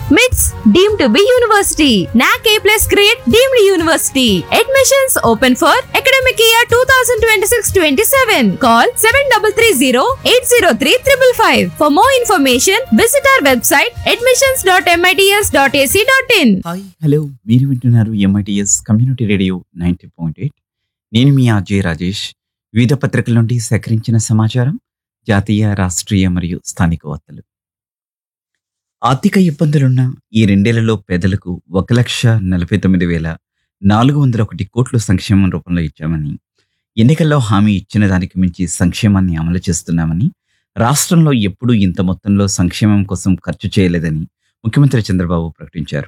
MITS deemed to be university. NAC A plus grade deemed university. Admissions open for academic year 2026-27. Call 7330-803-555. For more information, visit our website admissions.mits.ac.in. Hi hello మీరు వింటున్నారు MITS community radio ninety point eight నేను మీ అజయ్ రాజేష్ వివిధ పత్రికల నుండి సేకరించిన సమాచారం జాతీయ రాష్ట్రీయ మరియు స్థానిక వార్తలు ఆర్థిక ఇబ్బందులున్న ఈ రెండేళ్లలో పేదలకు ఒక లక్ష నలభై తొమ్మిది వేల నాలుగు వందల ఒకటి కోట్లు సంక్షేమం రూపంలో ఇచ్చామని ఎన్నికల్లో హామీ ఇచ్చిన దానికి మించి సంక్షేమాన్ని అమలు చేస్తున్నామని రాష్ట్రంలో ఎప్పుడూ ఇంత మొత్తంలో సంక్షేమం కోసం ఖర్చు చేయలేదని ముఖ్యమంత్రి చంద్రబాబు ప్రకటించారు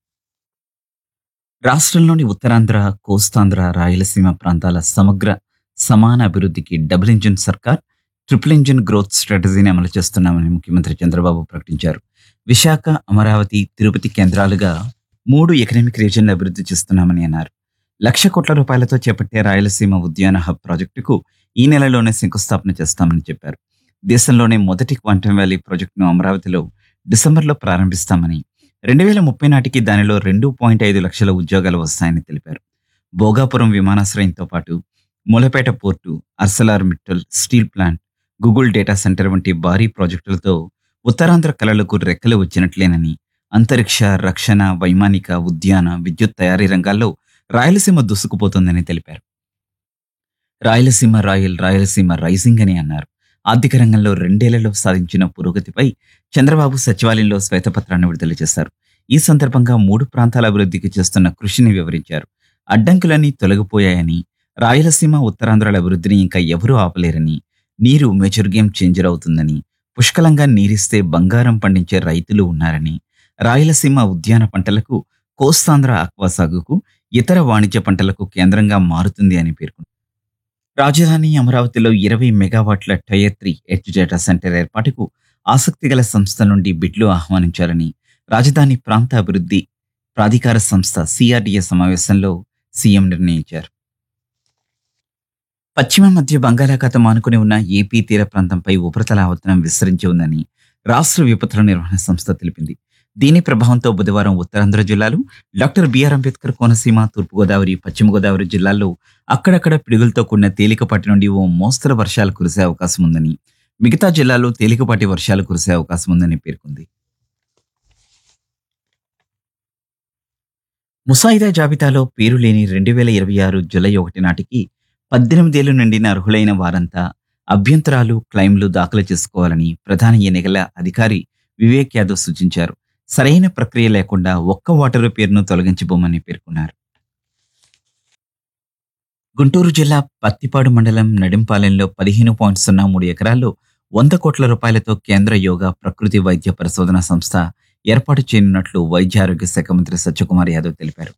రాష్ట్రంలోని ఉత్తరాంధ్ర కోస్తాంధ్ర రాయలసీమ ప్రాంతాల సమగ్ర సమాన అభివృద్ధికి డబుల్ ఇంజిన్ సర్కార్ ట్రిపుల్ ఇంజిన్ గ్రోత్ స్ట్రాటజీని అమలు చేస్తున్నామని ముఖ్యమంత్రి చంద్రబాబు ప్రకటించారు విశాఖ అమరావతి తిరుపతి కేంద్రాలుగా మూడు ఎకనామిక్ రీజన్లు అభివృద్ధి చేస్తున్నామని అన్నారు లక్ష కోట్ల రూపాయలతో చేపట్టే రాయలసీమ ఉద్యాన హబ్ ప్రాజెక్టుకు ఈ నెలలోనే శంకుస్థాపన చేస్తామని చెప్పారు దేశంలోనే మొదటి క్వాంటమ్ వ్యాలీ ప్రాజెక్టును అమరావతిలో డిసెంబర్లో ప్రారంభిస్తామని రెండు వేల ముప్పై నాటికి దానిలో రెండు పాయింట్ ఐదు లక్షల ఉద్యోగాలు వస్తాయని తెలిపారు భోగాపురం విమానాశ్రయంతో పాటు Mulapeta port ArcelorMittal steel plant Google data centre వంటి భారీ ప్రాజెక్టులతో ఉత్తరాంధ్ర కళలకు రెక్కలు వచ్చినట్లేనని అంతరిక్ష రక్షణ వైమానిక ఉద్యాన విద్యుత్ తయారీ రంగాల్లో రాయలసీమ దూసుకుపోతోందని తెలిపారు రాయలసీమ రాయల్ రాయలసీమ రైజింగ్ అని అన్నారు ఆర్థిక రంగంలో రెండేళ్లలో సాధించిన పురోగతిపై చంద్రబాబు సచివాలయంలో శ్వేతపత్రాన్ని విడుదల చేశారు ఈ సందర్భంగా మూడు ప్రాంతాల అభివృద్ధికి చేస్తున్న కృషిని వివరించారు అడ్డంకులన్నీ తొలగిపోయాయని రాయలసీమ ఉత్తరాంధ్రాల అభివృద్ధిని ఇంకా ఎవరూ ఆపలేరని నీరు మేజర్ గేమ్ చేంజర్ అవుతుందని పుష్కలంగా నీరిస్తే బంగారం పండించే రైతులు ఉన్నారని రాయలసీమ ఉద్యాన పంటలకు కోస్తాంధ్ర ఆక్వా సాగుకు ఇతర వాణిజ్య పంటలకు కేంద్రంగా మారుతుంది అని పేర్కొన్నారు రాజధాని అమరావతిలో ఇరవై మెగావాట్ల tier three edge data centre ఏర్పాటుకు ఆసక్తి గల సంస్థ నుండి బిడ్లు ఆహ్వానించాలని రాజధాని ప్రాంత అభివృద్ధి ప్రాధికార సంస్థ సిఆర్డీఏ సమావేశంలో సీఎం నిర్ణయించారు పశ్చిమ మధ్య బంగాళాఖాతం ఆనుకుని ఉన్న ఏపీ తీర ప్రాంతంపై ఉపరితల ఆవర్తనం విస్తరించి ఉందని రాష్ట్ర విపత్తుల నిర్వహణ సంస్థ తెలిపింది దీని ప్రభావంతో బుధవారం ఉత్తరాంధ్ర జిల్లాలు డాక్టర్ బిఆర్ అంబేద్కర్ కోనసీమ తూర్పుగోదావరి పశ్చిమ గోదావరి జిల్లాల్లో అక్కడక్కడ పిడుగులతో కూడిన తేలికపాటి నుండి ఓ మోస్తరు వర్షాలు కురిసే అవకాశం ఉందని మిగతా జిల్లాల్లో తేలికపాటి వర్షాలు కురిసే అవకాశం ఉందని పేర్కొంది ముసాయిదా జాబితాలో పేరు లేని రెండు వేల ఇరవై ఆరు జూలై ఒకటి నాటికి పద్దెనిమిదేళ్లు నిండిన అర్హులైన వారంతా అభ్యంతరాలు క్లైమ్లు దాఖలు చేసుకోవాలని ప్రధాన ఎన్నికల అధికారి వివేక్ యాదవ్ సూచించారు సరైన ప్రక్రియ లేకుండా ఒక్క ఓటరు పేరును తొలగించబోమని పేర్కొన్నారు గుంటూరు జిల్లా పత్తిపాడు మండలం నడింపాలెంలో పదిహేను పాయింట్ సున్నా మూడు ఎకరాల్లో వంద కోట్ల రూపాయలతో కేంద్ర యోగా ప్రకృతి వైద్య పరిశోధన సంస్థ ఏర్పాటు చేయనున్నట్లు వైద్య ఆరోగ్య శాఖ మంత్రి సత్యకుమార్ యాదవ్ తెలిపారు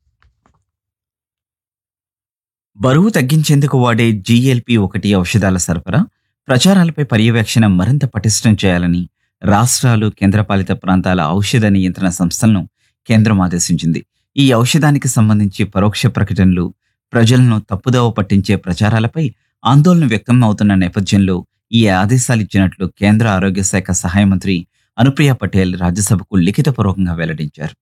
బరువు తగ్గించేందుకు వాడే జీఎల్పీ ఒకటి ఔషధాల సరఫరా ప్రచారాలపై పర్యవేక్షణ మరింత పటిష్టం చేయాలని రాష్ట్రాలు కేంద్రపాలిత ప్రాంతాల ఔషధ నియంత్రణ సంస్థలను కేంద్రం ఆదేశించింది ఈ ఔషధానికి సంబంధించి పరోక్ష ప్రకటనలు ప్రజలను తప్పుదోవ పట్టించే ప్రచారాలపై ఆందోళన వ్యక్తం అవుతున్న నేపథ్యంలో ఈ ఆదేశాలు ఇచ్చినట్లు కేంద్ర ఆరోగ్య శాఖ సహాయ మంత్రి అనుప్రియ పటేల్ రాజ్యసభకు లిఖితపూర్వకంగా వెల్లడించారు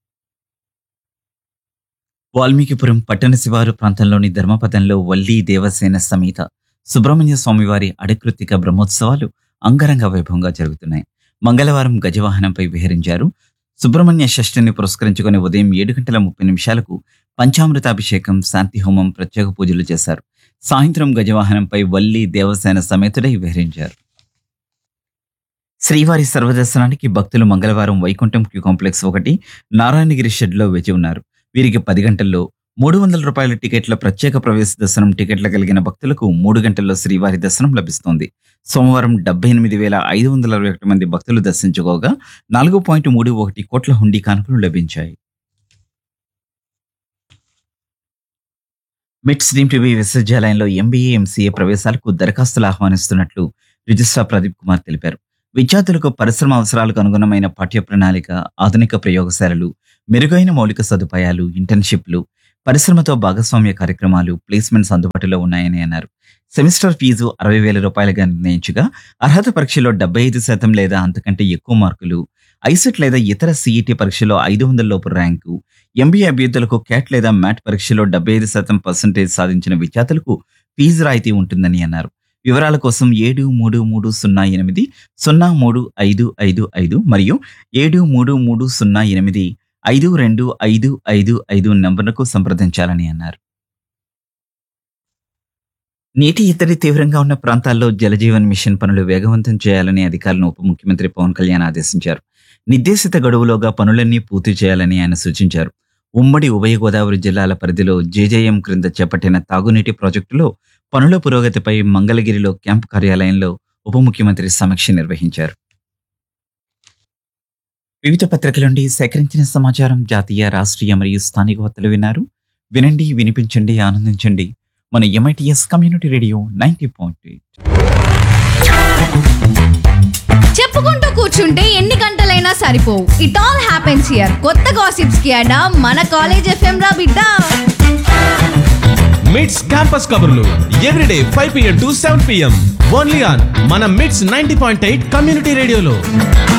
వాల్మీకిపురం పట్టణ శివారు ప్రాంతంలోని ధర్మపదంలో వల్లి దేవసేన సమేత సుబ్రహ్మణ్య స్వామివారి అడికృతిక బ్రహ్మోత్సవాలు అంగరంగ వైభవంగా జరుగుతున్నాయి మంగళవారం గజవాహనంపై విహరించారు సుబ్రహ్మణ్య షష్ఠిని పురస్కరించుకుని ఉదయం ఏడు గంటల ముప్పై నిమిషాలకు పంచామృతాభిషేకం శాంతి హోమం ప్రత్యేక పూజలు చేశారు సాయంత్రం గజవాహనంపై వల్లి దేవసేన సమేతుడై విహరించారు శ్రీవారి సర్వదర్శనానికి భక్తులు మంగళవారం వైకుంఠం క్యూ కాంప్లెక్స్ ఒకటి నారాయణగిరి షెడ్లో వేచి ఉన్నారు వీరికి పది గంటల్లో మూడు వందల రూపాయల టికెట్ల ప్రత్యేక ప్రవేశ దర్శనం టికెట్ల కలిగిన భక్తులకు మూడు గంటల్లో శ్రీవారి దర్శనం లభిస్తోంది సోమవారం డెబ్బై ఎనిమిది వేల ఐదు వందల అరవై ఒకటి మంది భక్తులు దర్శించుకోగా నాలుగు పాయింట్ మూడు ఒకటి కోట్ల హుండీ కానుకలు లభించాయి మిట్స్ డీమ్ టీవీ విశ్వవిద్యాలయంలో ఎంబీఏ ఎంసీఏ ప్రవేశాలకు దరఖాస్తులు ఆహ్వానిస్తున్నట్లు రిజిస్ట్రార్ ప్రదీప్ కుమార్ తెలిపారు విద్యార్థులకు పరిశ్రమ అవసరాలకు అనుగుణమైన పాఠ్య ప్రణాళిక ఆధునిక ప్రయోగశాలలు మెరుగైన మౌలిక సదుపాయాలు ఇంటర్న్షిప్లు పరిశ్రమతో భాగస్వామ్య కార్యక్రమాలు ప్లేస్మెంట్స్ అందుబాటులో ఉన్నాయని అన్నారు సెమిస్టర్ ఫీజు అరవై వేల రూపాయలుగా నిర్ణయించగా అర్హత పరీక్షలో డెబ్బై ఐదు శాతం లేదా అంతకంటే ఎక్కువ మార్కులు ఐసెట్ లేదా ఇతర సిఈటి పరీక్షలో ఐదు వందల లోపు ర్యాంకు ఎంబీఏ అభ్యర్థులకు క్యాట్ లేదా మ్యాట్ పరీక్షలో డెబ్బై ఐదు శాతం పర్సెంటేజ్ సాధించిన విద్యార్థులకు ఫీజు రాయితీ ఉంటుందని అన్నారు వివరాల కోసం ఏడు మూడు మూడు సున్నా ఎనిమిది సున్నా మూడు ఐదు ఐదు ఐదు మరియు ఏడు మూడు మూడు సున్నా ఎనిమిది ఐదు రెండు ఐదు ఐదు ఐదు నంబర్లకు సంప్రదించాలని అన్నారు నీటి ఎద్దడి తీవ్రంగా ఉన్న ప్రాంతాల్లో జలజీవన్ మిషన్ పనులు వేగవంతం చేయాలని అధికారులను ఉప ముఖ్యమంత్రి పవన్ కళ్యాణ్ ఆదేశించారు నిర్దేశిత గడువులోగా పనులన్నీ పూర్తి చేయాలని ఆయన సూచించారు ఉమ్మడి ఉభయ గోదావరి జిల్లాల పరిధిలో జేజేఎం క్రింద చేపట్టిన తాగునీటి ప్రాజెక్టులో పనుల పురోగతిపై మంగళగిరిలో క్యాంపు కార్యాలయంలో ఉప ముఖ్యమంత్రి సమీక్ష నిర్వహించారు వివిధ పత్రికల నుండి సేకరించిన సమాచారం జాతీయ రాష్ట్రీయ మరియు స్థానిక వార్తలు విన్నారు వినండి వినిపించండి ఆనందించండి మన MITS community radio ninety point చెప్పుకుంటూ కూర్చుంటే ఎన్ని గంటలైనా సరిపోవు ఇట్ ఆల్ హ్యాపెన్స్ హియర్ కొత్త గాసిప్స్ కి అడా మన కాలేజ్ ఎఫ్ఎం రా బిడ్డ మిడ్స్ క్యాంపస్ కబుర్లు everyday five PM to seven PM only on మన MITS ninety point eight community రేడియోలో